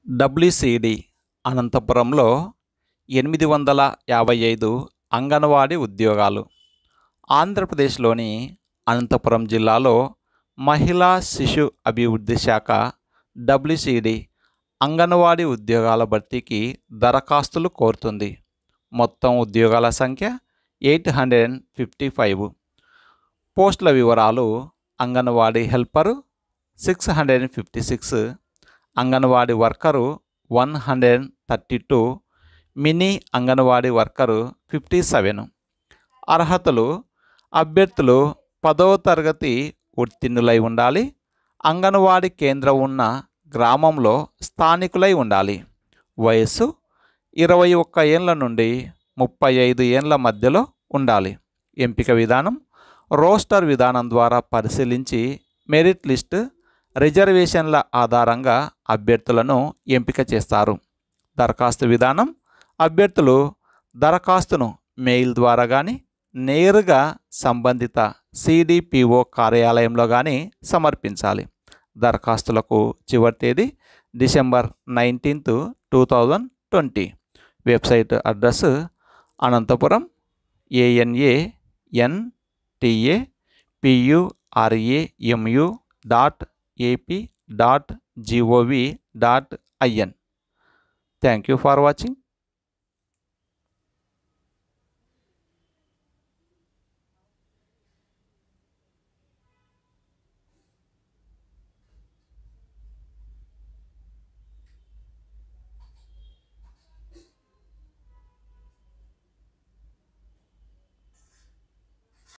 WCD అనంతపురంలో ఎనిమిది వందల యాభై ఐదు అంగన్వాడీ ఉద్యోగాలు ఆంధ్రప్రదేశ్లోని అనంతపురం జిల్లాలో మహిళా శిశు అభివృద్ధి శాఖ డబ్ల్యూసిడి అంగన్వాడీ ఉద్యోగాల భర్తీకి దరఖాస్తులు కోరుతుంది మొత్తం ఉద్యోగాల సంఖ్య eight hundred and fifty five పోస్టుల వివరాలు Anganwadi helper six hundred and fifty six Anganwadi worker one hundred and thirty two mini Anganwadi worker fifty seven అర్హతలు అభ్యర్థులు పదవ తరగతి ఉత్తీర్ణులై ఉండాలి అంగన్వాడీ కేంద్రం ఉన్న గ్రామంలో స్థానికులై ఉండాలి వయస్సు ఇరవై ఒక్క ఏళ్ళ నుండి ముప్పై ఐదు ఏళ్ళ మధ్యలో ఉండాలి ఎంపిక విధానం రోస్టర్ విధానం ద్వారా పరిశీలించి మెరిట్ లిస్ట్ రిజర్వేషన్ల ఆధారంగా అభ్యర్థులను ఎంపిక చేస్తారు దరఖాస్తు విధానం అభ్యర్థులు దరఖాస్తును మెయిల్ ద్వారా కానీ నేరుగా సంబంధిత సిడిపిఓ కార్యాలయంలో కానీ సమర్పించాలి దరఖాస్తులకు చివరి తేదీ December nineteenth two thousand twenty website address Anantapuram ANA NTA PURAMU dot AP dot GOV dot IN thank you for watching